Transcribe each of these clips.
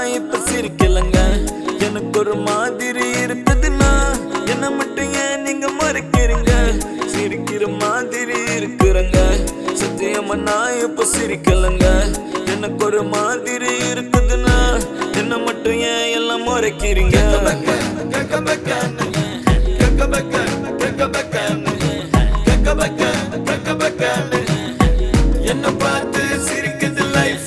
நான் இப்ப சிரிக்கலங்க எனக்கு ஒரு மாதிரி இருக்குதுன்னா என்ன மட்டும் ஏன் நீங்க மறைக்கிறீங்க சிரிக்கிற மாதிரி இருக்கிறங்க சத்தியமா நான் இப்ப சிரிக்கலங்க எனக்கு ஒரு மாதிரி இருக்குதுன்னா என்ன மட்டும் ஏன் எல்லாம் மறைக்கிறீங்க என்ன பார்த்து சிரிக்குது லைஃப்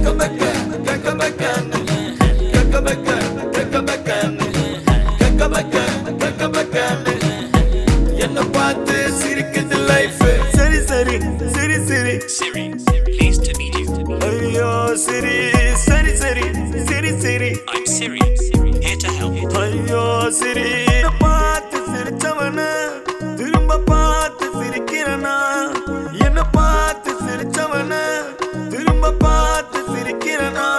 என்ன பார்த்து சிரிக்குது லைஃப் சரி சரி சரி சரி Siri, pleased to meet you. ஐயோ சரி சரி சரி சரி சரி I'm Siri, here to help. ஐயோ சரி பார்த்து சிரிச்சவன திரும்ப பார்த்து சிரிக்கிறனா என்ன பார்த்து சிரிச்சவன திரும்ப பார்த்து சிரிக்கிறனா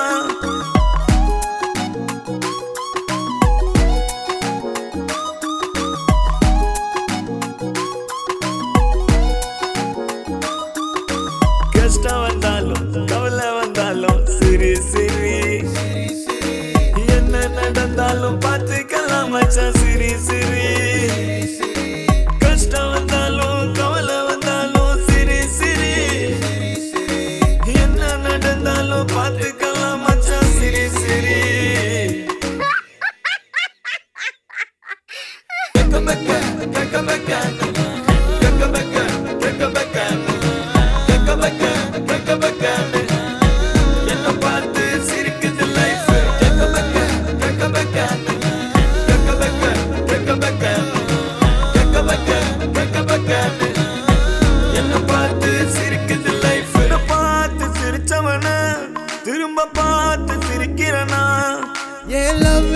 கஷ்டம் வந்தாலும் கவலை வந்தாலும் சிரி சிரி என்ன நடந்தாலும் பார்த்துக்கலாம் மச்சான் சிரி சிரி கஷ்டம் வந்தாலும் கவலை வந்தாலும் சிரி சிரி என்ன நடந்தாலும் பார்த்துக்கலாம் மச்சான் சிரி சிரி என்ன பார்த்து சிரிக்குது லைஃப் என்ன பார்த்து சிரிக்குது லைஃப் பார்த்து சிரிச்சவன திரும்ப பார்த்து சிரிக்கிறனா என் லவ்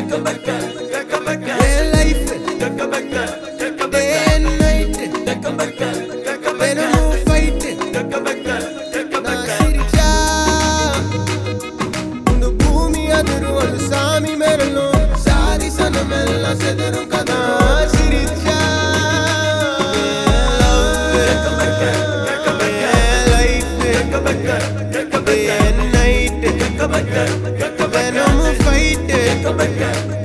என் லைஃப் டே அண்ட் நைட் தினமும் ஃபைட் நான் சிரிச்சா இந்த பூமி அதிரும் ஒரு சாமி மெரலும் சாரி சனமெல்லாம் செதறும் கதா சிரிச்சா லைஃப் டே அண்ட் நைட் தினமும் ஃபைட்